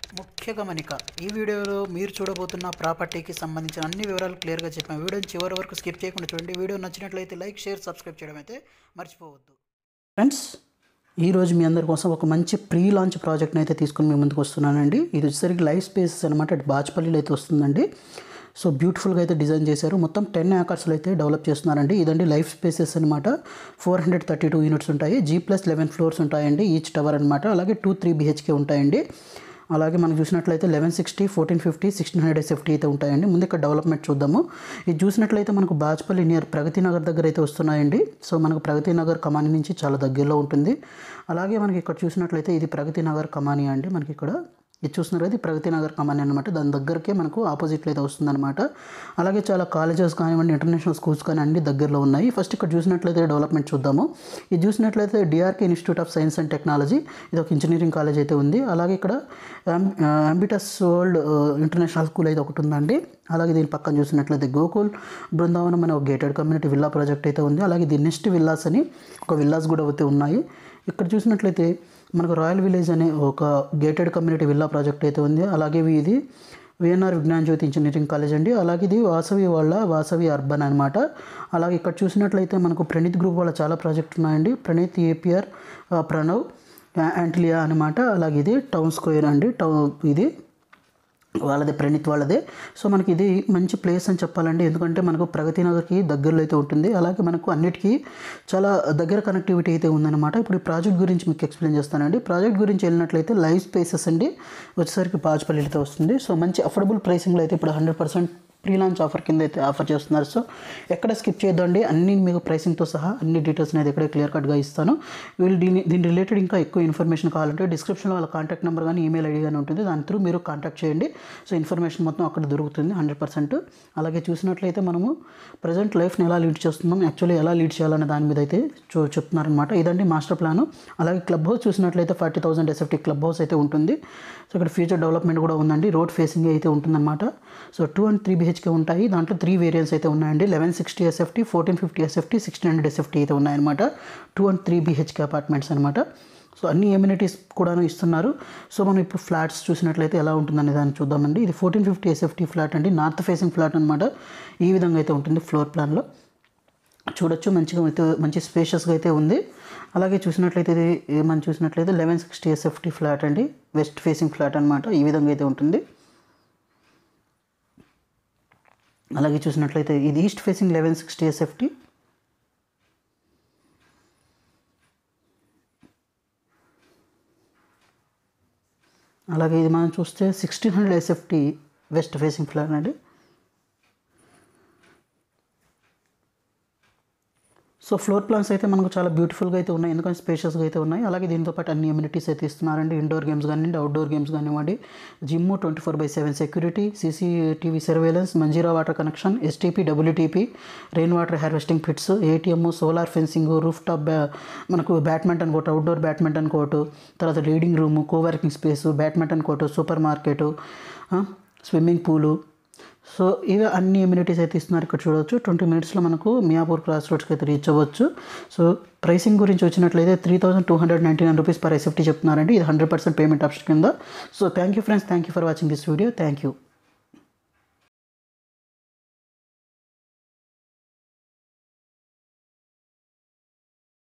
ముఖ్య గమనిక ఈ వీడియోలో మీరు చూడబోతున్న ప్రాపర్టీకి సంబంధించిన అన్ని వివరాలు క్లియర్గా చెప్పాము వీడియోని చివరి వరకు స్కిప్ చేయకుండా చూడండి వీడియో నచ్చినట్లయితే లైక్ షేర్ సబ్స్క్రైబ్ చేయడం అయితే మర్చిపోవద్దు ఫ్రెండ్స్ ఈరోజు మీ అందరి కోసం ఒక మంచి ప్రీ లాంచ్ ప్రాజెక్ట్ని అయితే తీసుకుని మీ ముందుకు వస్తున్నానండి ఇది వచ్చేసరికి లైఫ్ స్పేసెస్ అనమాట అటు బాచ్పల్లిలో అయితే వస్తుందండి సో బ్యూటిఫుల్గా అయితే డిజైన్ చేశారు మొత్తం టెన్ ఏకర్స్లో అయితే డెవలప్ చేస్తున్నారండి ఇదండి లైఫ్ స్పేసెస్ అనమాట four hundred thirty two units ఉంటాయి జీ ప్లస్ లెవెన్ ఫ్లోర్స్ ఉంటాయండి ఈచ్ టవర్ అనమాట అలాగే టూ త్రీ బిహెచ్కే ఉంటాయండి అలాగే మనం చూసినట్లయితే eleven sixty fourteen fifty sixteen hundred fifty అయితే ఉంటాయండి ముందు ఇక్కడ డెవలప్మెంట్ చూద్దాము ఇది చూసినట్లయితే మనకు బాజ్పల్లి నియర్ ప్రగతి నగర్ దగ్గర అయితే వస్తున్నాయండి సో మనకు ప్రగతి నగర్ కమాని నుంచి చాలా దగ్గరలో ఉంటుంది అలాగే మనకి ఇక్కడ చూసినట్లయితే ఇది ప్రగతి నగర్ కమాని అండి మనకి ఇక్కడ ఇది చూస్తున్నారు కదా, ఇది ప్రగతి నగర్ కమాని అనమాట దాని దగ్గరకే మనకు ఆపోజిట్లో అయితే వస్తుందన్నమాట అలాగే చాలా కాలేజెస్ కానివ్వండి ఇంటర్నేషనల్ స్కూల్స్ కానీ అన్ని దగ్గరలో ఉన్నాయి ఫస్ట్ ఇక్కడ చూసినట్లయితే డెవలప్మెంట్ చూద్దాము ఇది చూసినట్లయితే DRK institute of science and technology ఇది ఒక ఇంజనీరింగ్ కాలేజ్ అయితే ఉంది అలాగే ఇక్కడ అంబిటస్ వరల్డ్ ఇంటర్నేషనల్ స్కూల్ అయితే ఒకటి ఉందండి అలాగే దీని పక్కన చూసినట్లయితే గోకుల్ బృందావనం అనే ఒక గేటెడ్ కమ్యూనిటీ విల్లా ప్రాజెక్ట్ అయితే ఉంది అలాగే దీని నెక్స్ట్ విల్లాస్ అని ఒక విల్లాస్ కూడా అయితే ఉన్నాయి ఇక్కడ చూసినట్లయితే మనకు రాయల్ విలేజ్ అనే ఒక గేటెడ్ కమ్యూనిటీ విల్లా ప్రాజెక్ట్ అయితే ఉంది అలాగే ఇది VNR Vignan Jyothi engineering college అండి అలాగే ఇది వాసవి వాళ్ళ వాసవి అర్బన్ అనమాట అలాగే ఇక్కడ చూసినట్లయితే మనకు ప్రణీత్ గ్రూప్ వాళ్ళ చాలా ప్రాజెక్ట్ ఉన్నాయండి ప్రణీత్ ఏపీఆర్ ప్రణవ్ యాంటిలియా అనమాట అలాగే ఇది టౌన్ స్క్వేర్ అండి టౌన్ ఇది వాళ్ళదే ప్రణీత్ వాళ్ళదే సో మనకి ఇది మంచి ప్లేస్ అని చెప్పాలండి ఎందుకంటే మనకు ప్రగతి నగర్కి దగ్గరలో అయితే ఉంటుంది అలాగే మనకు అన్నిటికీ చాలా దగ్గర కనెక్టివిటీ అయితే ఉందన్నమాట ఇప్పుడు ఈ ప్రాజెక్ట్ గురించి మీకు ఎక్స్ప్లెయిన్ చేస్తానండి ప్రాజెక్ట్ గురించి వెళ్ళినట్లయితే లైవ్ స్పేసెస్ అండి వచ్చేసరికి పాజ్పల్లితో వస్తుంది సో మంచి అఫోర్డబుల్ ప్రైసింగ్లో అయితే ఇప్పుడు hundred percent pre launch offer కింద అయితే ఆఫర్ చేస్తున్నారు సో ఎక్కడ స్కిప్ చేయొద్దండి అన్ని మీకు ప్రైసింగ్తో సహా అన్ని డీటెయిల్స్ అనేది ఇక్కడ క్లియర్ కట్గా ఇస్తాను వీళ్ళు దీని దీని రిలేటెడ్ ఇంకా ఎక్కువ ఇన్ఫర్మేషన్ కావాలంటే డిస్క్రిప్షన్లో వాళ్ళ కాంటాక్ట్ నెంబర్ కానీ ఈమెయిల్ ఐడి కానీ ఉంటుంది దాని త్రూ మీరు కాంటాక్ట్ చేయండి సో ఇన్ఫర్మేషన్ మొత్తం అక్కడ దొరుకుతుంది హండ్రెడ్ పర్సెంట్ అలాగే చూసినట్లయితే మనము ప్రజెంట్ లైఫ్ని ఎలా లీడ్ చేస్తున్నాం యాక్చువల్లీ ఎలా లీడ్ చేయాలనే దాని మీద అయితే చూ చెప్తున్నారనమాట ఇదండి మాస్టర్ ప్లాన్ అలాగే క్లబ్ హౌస్ చూసినట్లయితే forty thousand SFT clubhouse అయితే ఉంటుంది సో ఇక్కడ ఫ్యూచర్ డెవలప్మెంట్ కూడా ఉందండి రోడ్ ఫేసింగ్ అయితే ఉంటుందన్నమాట so two and three BHK ఉంటాయి దాంట్లో త్రీ వేరియంట్స్ అయితే ఉన్నాయండి eleven sixty SFT fourteen fifty SFT sixteen hundred SFT అయితే ఉన్నాయన్నమాట two and three BHK apartments అనమాట సో అన్ని ఎమ్యూనిటీస్ కూడాను ఇస్తున్నారు సో మనం ఇప్పుడు ఫ్లాట్స్ చూసినట్లయితే ఎలా ఉంటుందనే దాన్ని చూద్దామండి ఇది ఫోర్టీన్ ఫిఫ్టీ ఎస్ఎఫ్టీ ఫ్లాట్ అండి నార్త్ ఫేసింగ్ ఫ్లాట్ అనమాట ఈ విధంగా అయితే ఉంటుంది ఫ్లోర్ ప్లాన్లో చూడొచ్చు మంచిగా అయితే మంచి స్పేషియస్గా అయితే ఉంది అలాగే చూసినట్లయితే ఇది మనం చూసినట్లయితే లెవెన్ సిక్స్టీ ఎస్ఎఫ్టీ ఫ్లాట్ అండి వెస్ట్ ఫేసింగ్ ఫ్లాట్ అనమాట ఈ విధంగా అయితే ఉంటుంది అలాగే చూసినట్లయితే ఇది east facing eleven sixty SFT అలాగే ఇది మనం చూస్తే sixteen hundred SFT west facing flat అండి సో ఫ్లోర్ ప్లాన్స్ అయితే మనకు చాలా బ్యూటిఫుల్గా అయితే ఉన్నాయి ఎందుకంటే స్పేషియస్గా అయితే ఉన్నాయి అలాగే దీంతో పాటు అన్ని ఎమ్యూనిటీస్ అయితే ఇస్తున్నారండి ఇండోర్ గేమ్స్ కానివ్వండి అవుట్డోర్ గేమ్స్ కానివ్వండి gym twenty four by seven security CCTV surveillance Manjira water connection STP WTP rain water harvesting pits ATM solar fencing roof top బ్యా మనకు badminton court outdoor badminton court తర్వాత reading room coworking space badminton court supermarket swimming pool so ఇవి అన్ని immunities అయితే ఇస్తున్నారు ఇక్కడ చూడవచ్చు twenty మినిట్స్లో మనకు మియాపూర్ క్రాస్ రోడ్స్కి అయితే రీచ్ అవ్వచ్చు సో ప్రైసింగ్ గురించి వచ్చినట్లయితే three thousand two hundred ninety nine rupees per SFT చెప్తున్నారండి ఇది హండ్రెడ్ పర్సెంట్ పేమెంట్ ఆప్షన్ కింద so thank you friends thank you for watching this video thank you